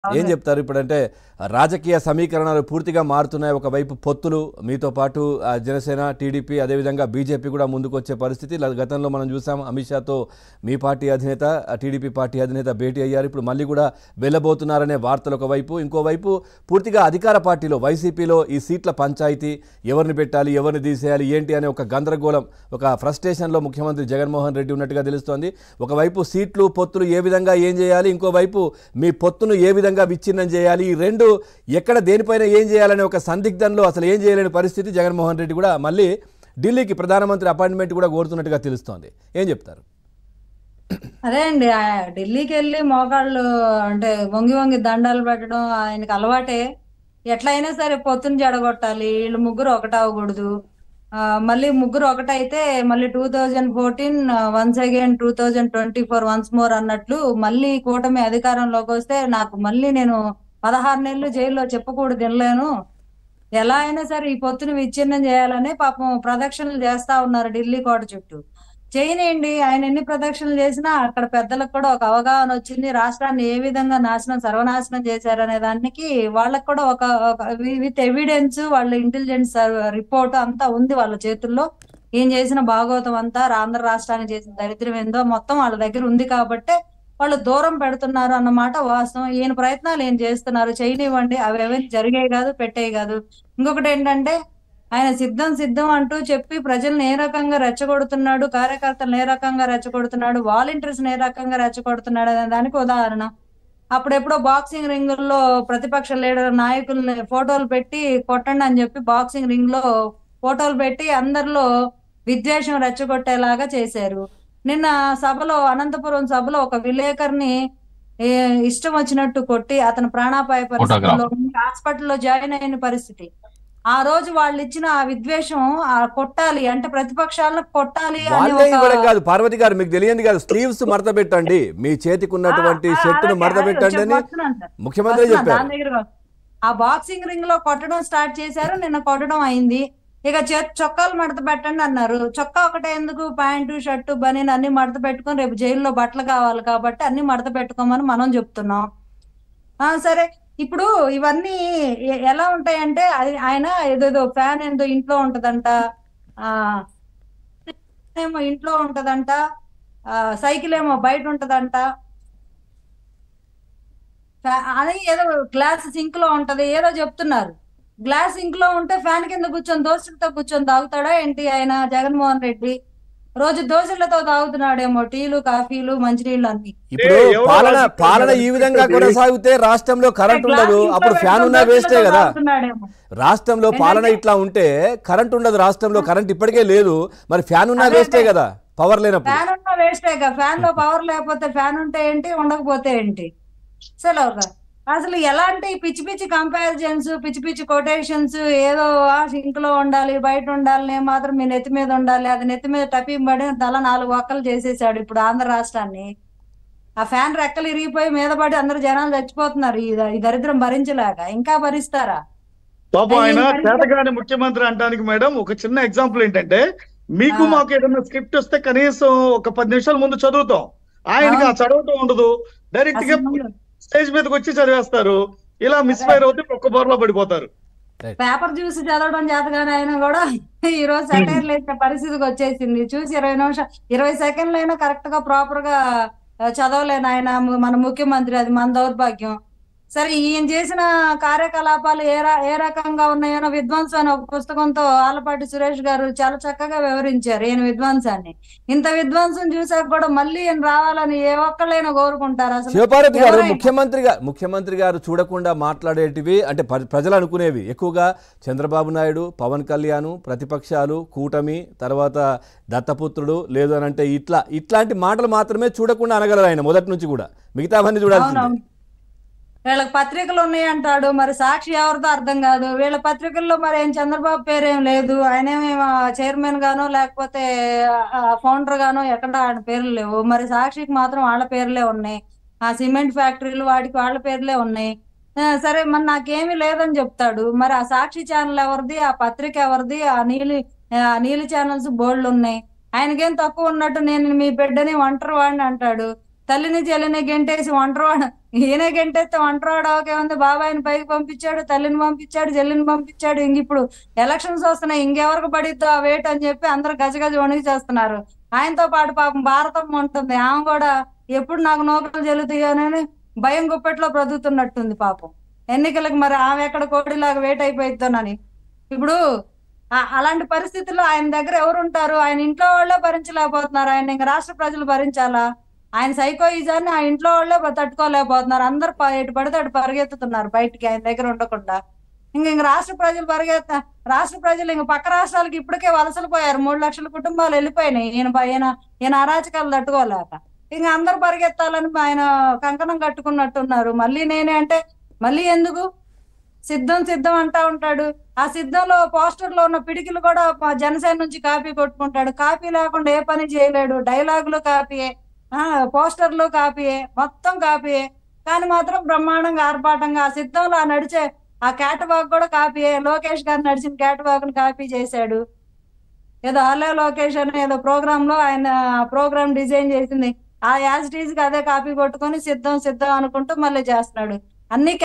ఏం చెప్తారు ఇప్పుడంటే రాజకీయ సమీకరణాలు పూర్తిగా మారుతున్నాయి ఒకవైపు పొత్తులు మీతో పాటు ఆ, జనసేన టీడీపీ అదేవిధంగా బీజేపీ కూడా ముందుకు వచ్చే పరిస్థితి ల- గతంలో మనం చూసాం అమిత్ షాతో మీ పార్టీ అధినేత ఆ, టీడీపీ పార్టీ అధినేత భేటీ అయ్యారు ఇప్పుడు మళ్ళీ కూడా వెళ్ళబోతున్నారనే వార్తలు ఒకవైపు ఇంకోవైపు పూర్తిగా అధికార పార్టీలో వైసీపీలో ఈ సీట్ల పంచాయతీ ఎవరిని పెట్టాలి ఎవరిని తీసేయాలి ఏంటి అనే ఒక గందరగోళం ఒక ఫ్రస్ట్రేషన్లో ముఖ్యమంత్రి జగన్మోహన్ రెడ్డి ఉన్నట్టుగా తెలుస్తోంది ఒకవైపు సీట్లు పొత్తులు ఏ విధంగా ఏం చేయాలి ఇంకోవైపు మీ పొత్తును ఏ విధంగా విచ్ఛిన్నం చేయాలి ఈ రెండు ఎక్కడ దేనిపైన ఏం చేయాలనే ఒక సందిగ్ధంలో అసలు ఏం చేయలేని పరిస్థితి జగన్మోహన్ రెడ్డి కూడా మళ్ళీ ఢిల్లీకి ప్రధానమంత్రి అపాయింట్మెంట్ కూడా కోరుతున్నట్టుగా తెలుస్తోంది ఏం చెప్తారు అదే అండి ఆ ఢిల్లీకి వెళ్ళి మోకాళ్ళు అంటే వంగి వంగి దండాలు పెట్టడం ఆయనకి అలవాటే ఎట్లయినా సరే పొత్తుని జడగొట్టాలి వీళ్ళు ముగ్గురు ఒకటవ్వకూడదు ఆ, మళ్ళీ ముగ్గురు ఒకటైతే మళ్ళీ two thousand fourteen once again two thousand twenty four once more అన్నట్లు మళ్ళీ కూటమి అధికారంలోకి వస్తే నాకు మళ్ళీ నేను పదహారు నెలలు జైల్లో చెప్పకూడదు తినలేను ఎలా అయినా సరే ఈ పొత్తుని విచ్ఛిన్నం చేయాలని పాపం ప్రదక్షిణలు చేస్తా ఉన్నారు ఢిల్లీ కోట చుట్టూ చేయనియండి ఆయన ఎన్ని ప్రదక్షిణలు చేసినా అక్కడ పెద్దలకు కూడా ఒక అవగాహన వచ్చింది రాష్ట్రాన్ని ఏ విధంగా నాశనం సర్వనాశనం చేశారనే దానికి వాళ్ళకి కూడా ఒక విత్ ఎవిడెన్స్ వాళ్ళ ఇంటెలిజెన్స్ రిపోర్ట్ అంతా ఉంది వాళ్ళ చేతుల్లో ఏం చేసిన భాగవతం అంతా ఆంధ్ర రాష్ట్రానికి చేసిన దరిద్రం ఏందో మొత్తం వాళ్ళ దగ్గర ఉంది కాబట్టే వాళ్ళు దూరం పెడుతున్నారు అన్నమాట వాస్తవం ఈయన ప్రయత్నాలు ఏం చేస్తున్నారు చేయనివ్వండి అవి ఏమైనా జరిగాయి కాదు పెట్టేవి కాదు ఇంకొకటి ఏంటంటే ఆయన సిద్ధం సిద్ధం అంటూ చెప్పి ప్రజల్ని ఏ రకంగా రెచ్చగొడుతున్నాడు కార్యకర్తలను ఏ రకంగా రెచ్చగొడుతున్నాడు వాలంటీర్స్ ఏ రకంగా రెచ్చగొడుతున్నాడు అనే దానికి ఉదాహరణ అప్పుడెప్పుడో బాక్సింగ్ రింగుల్లో ప్రతిపక్ష లీడర్ నాయకుల్ని ఫోటోలు పెట్టి కొట్టండి అని చెప్పి బాక్సింగ్ రింగ్ లో ఫోటోలు పెట్టి అందరిలో విద్వేషం రెచ్చగొట్టేలాగా చేశారు నిన్న సభలో అనంతపురం సభలో ఒక విలేకరిని ఏ, ఇష్టం వచ్చినట్టు కొట్టి అతను ప్రాణాపాయ పరిస్థితిలో ఉండి హాస్పిటల్లో జాయిన్ అయిన పరిస్థితి ఆ రోజు వాళ్ళు ఇచ్చిన ఆ విద్వేషం ఆ కొట్టాలి అంటే ప్రతిపక్షాలను కొట్టాలి అని వాళ్ళే ఒక ఇవ్వడం కాదు పార్వతి గారు మీకు తెలియంది కాదు స్లీవ్స్ మడత పెట్టండి మీ చేతికి ఉన్నటువంటి ఆ, ఆ, షర్టును అలాగే, మడత అలాగే పెట్టండి అని వస్తున్నాను సార్. ముఖ్యమంత్రి వస్తున్నాను, చెప్పారు దాని దగ్గర ఆ బాక్సింగ్ రింగ్ లో కొట్టడం స్టార్ట్ చేశారు నిన్న కొట్టడం అయింది ఇక చే- చొక్కాలు మడత పెట్టండి అన్నారు చొక్కా ఒకటే ఎందుకు ప్యాంటు షర్టు బనీన్ అన్ని మడత పెట్టుకొని రేపు జైల్లో బట్టలు కావాలి కాబట్టి అన్ని మడత పెట్టుకోమని మనం చెప్తున్నాం ఆ సరే ఇప్పుడు ఇవన్నీ ఎ- ఎలా ఉంటాయంటే అది ఆయన ఏదేదో ఫ్యాన్ ఏందో ఇంట్లో ఉంటదంట ఆ ఏమో ఇంట్లో ఉంటదంట ఆ సైకిల్ ఏమో బయట ఉంటదంట ఫ్యా- అని ఏదో గ్లాస్ సింక్ లో ఉంటది ఏదో చెప్తున్నారు గ్లాస్ సింక్ లో ఉంటే ఫ్యాన్ కింద కూర్చొని దోశలతో కూర్చొని తాగుతాడా ఏంటి ఆయన జగన్మోహన్ రెడ్డి రోజు దోశలతో తాగుతున్నాడేమో టీలు కాఫీలు మంచినీళ్ళు అన్ని ఇప్పుడు ఏ, ఎవరో పాలన రాజకీయ పాలన ఈ నాయకుడు విధంగా చెప్పేది. కొనసాగితే రాష్ట్రంలో కరెంట్ గ్లాస్ ఉండదు సింక్ లో అప్పుడు ఫ్యాన్ ఉన్నా పెట్టుకొని వేస్టే దోశలతో కదా తాగుతున్నాడేమో. రాష్ట్రంలో పాలన ఏంటంటే? ఇట్లా ఉంటే కరెంట్ ఉండదు రాష్ట్రంలో కరెంట్ ఇప్పటికే లేదు మరి ఫ్యాన్ ఉన్నా అదే, వేస్టే అదే. కదా పవర్ లేనప్పుడు ఫ్యాన్ ఉన్నా వేస్టే కదా ఫ్యాన్ లో పవర్ లేకపోతే ఫ్యాన్ ఉంటే ఏంటి ఉండకపోతే ఏంటి సెలవుగా అసలు ఎలాంటి పిచ్చి పిచ్చి కంపారిజన్స్ పిచ్చి పిచ్చి కొటేషన్స్ ఏదో సింక్ లో ఉండాలి బయట ఉండాలి నేను మాత్రం మీ నెత్తి మీద ఉండాలి అది నెత్తి మీద టపింగ్ పడి తల నాలుగు ఒక్కలు చేసేసాడు ఇప్పుడు ఆంధ్ర రాష్ట్రాన్ని ఆ ఫ్యాన్ రెక్కలు ఇరిగిపోయి మీద పడి అందరు జనాలు చచ్చిపోతున్నారు ఈ ద- ఈ దరిద్రం భరించలేక ఇంకా భరిస్తారా పాపం ఆయన ఆయన పరిస్థితి- చేతగాని ముఖ్యమంత్రి అంటానికి మేడం ఒక చిన్న ఎగ్జాంపుల్ ఏంటంటే మీకు ఆ. మాకు ఏదైనా స్క్రిప్ట్ వస్తే కనీసం ఒక పది నిమిషాల ముందు చదువుతాం ఆయనకి ఆ అవును. చదవటం ఉండదు డైరెక్ట్ గా అసలు స్టేజ్ మీదకి వచ్చి చదివేస్తారు ఇలా మిస్ ఫైర్ అవుతే ఒక్క బోర్లో పడిపోతారు పేపర్ చూసి చదవడం చేతగానే అయినా కూడా ఈ రోజు సెటైర్లు వేసే పరిస్థితికి వచ్చేసింది చూసి ఇరవై నిమిషం ఇరవై సెకండ్లు అయినా కరెక్ట్ గా ప్రాపర్ గా ఆ, చదవలేను ఆయన ము- మన ముఖ్యమంత్రి అది మన దౌర్భాగ్యం సరే ఈయన చేసిన కార్యకలాపాలు ఏ ర- ఏ రకంగా ఉన్నాయో విధ్వంసం అనే ఒక పుస్తకంతో ఆలపాటి సురేష్ గారు చాలా చక్కగా వివరించారు ఈయన విధ్వంసాన్ని ఇంత విధ్వంసం చూసాక కూడా మళ్ళీ ఈయన రావాలని ఏ ఒక్కళ్ళైనా కోరుకుంటారు అసలు శివపార్వతి గారు ఎవరైనా- ముఖ్యమంత్రి గారు ముఖ్యమంత్రి గారు చూడకుండా మాట్లాడేటివి అంటే ప్ర- ప్రజలు అనుకునేవి ఎక్కువగా చంద్రబాబు నాయుడు పవన్ కళ్యాణ్ ప్రతిపక్షాలు కూటమి తర్వాత దత్తపుత్రుడు లేదు అని అంటే ఇట్లా ఇట్లాంటి మాటలు మాత్రమే చూడకుండా అనగలరు ఆయన మొదటి నుంచి కూడా మిగతావన్నీ చూడాల్సిందే అవునవును వీళ్ళకి పత్రికలు ఉన్నాయి అంటాడు మరి సాక్షి ఎవరిదో అర్థం కాదు వీళ్ళ పత్రికల్లో మరి ఏం చంద్రబాబు పేరేం లేదు ఆయనేమి చైర్మన్ గానో లేకపోతే ఫౌండర్ గానో ఎక్కడ ఆయన పేర్లు లేవు మరి సాక్షికి మాత్రం వాళ్ళ పేర్లే ఉన్నాయి ఆ సిమెంట్ ఫ్యాక్టరీలు వాటికి వాళ్ళ పేర్లే ఉన్నాయి ఆ, సరే మరి నాకేమీ లేదని చెప్తాడు మరి ఆ సాక్షి ఛానల్ ఎవరిది ఆ పత్రిక ఎవరిది ఆ నీలి ఆ నీలి ఛానల్స్ బోర్డులు ఉన్నాయి ఆయనకేం తక్కువ ఉన్నట్టు నేను మీ బిడ్డని ఒంటరి వాడిని అంటాడు తల్లిని చెల్లిని గెంటేసి ఒంటరివాడు ఈయన గెంటేస్తే ఒంటరివాడు అవకే ఉంది బాబాయిని పైకి పంపించాడు తల్లిని పంపించాడు చెల్లిని పంపించాడు ఇంక ఇప్పుడు ఎలక్షన్స్ వస్తున్నాయి ఇంకెవరికి పడిద్దో ఆ వేట్ అని చెప్పి అందరు గజగజ వణికి చేస్తున్నారు ఆయనతో పాటు పాపం భారతం ఉంటుంది ఆమె కూడా ఎప్పుడు నాకు నౌకలు జల్లుతాయోనని భయం గుప్పెట్లో బ్రతుకుతున్నట్టుంది పాపం ఎన్నికలకు మరి ఆమె ఎక్కడ కోడిలాగా వేట్ అయిపోయిద్దోనని ఇప్పుడు ఆ- అలాంటి పరిస్థితుల్లో ఆయన దగ్గర ఎవరు ఉంటారు ఆయన ఇంట్లో వాళ్ళే భరించలేకపోతున్నారు ఆయన ఇంకా రాష్ట్ర ప్రజలు భరించాలా ఆయన సైకోయిజాన్ని ఆ ఇంట్లో వాళ్ళే తట్టుకోలేకపోతున్నారు అందరు ప- ఎటు పడితే అటు పరిగెత్తుతున్నారు బయటికి ఆయన దగ్గర ఉండకుండా ఇంక ఇంక రాష్ట్ర ప్రజలు పరిగెత్త రాష్ట్ర ప్రజలు ఇంక పక్క రాష్ట్రాలకి ఇప్పటికే వలసలు పోయారు మూడు లక్షల కుటుంబాలు వెళ్ళిపోయినాయి ఈయన భ- ఈయన ఈయన అరాచకాలు తట్టుకోలేక ఇంక అందరు పరిగెత్తాలని ఆయన కంకణం కట్టుకున్నట్టున్నారు మళ్ళీ నేనే అంటే మళ్ళీ ఎందుకు సిద్ధం సిద్ధం అంటా ఉంటాడు ఆ సిద్ధంలో పోస్టర్ లో ఉన్న పిడికిలు కూడా ప- జనసేన నుంచి కాపీ కొట్టుకుంటాడు కాపీ లేకుండా ఏ పని చేయలేడు డైలాగులు కాపీయే ఆ పోస్టర్లు కాపీయే మొత్తం కాపీయే కానీ మాత్రం బ్రహ్మాండంగా ఆర్భాటంగా ఆ సిద్ధంలో ఆ నడిచే ఆ క్యాట్ వాక్ కూడా కాపీయే లోకేష్ గారు నడిచిన క్యాట్ వాక్ ని కాపీ చేశాడు ఏదో హలో లోకేష్ అని ఏదో ప్రోగ్రామ్ లో ఆయన ఆ ప్రోగ్రామ్ డిజైన్ చేసింది ఆ యాజ్ టీజ్ కి అదే కాపీ కొట్టుకొని సిద్ధం సిద్ధం అనుకుంటూ మళ్ళీ చేస్తున్నాడు అన్ని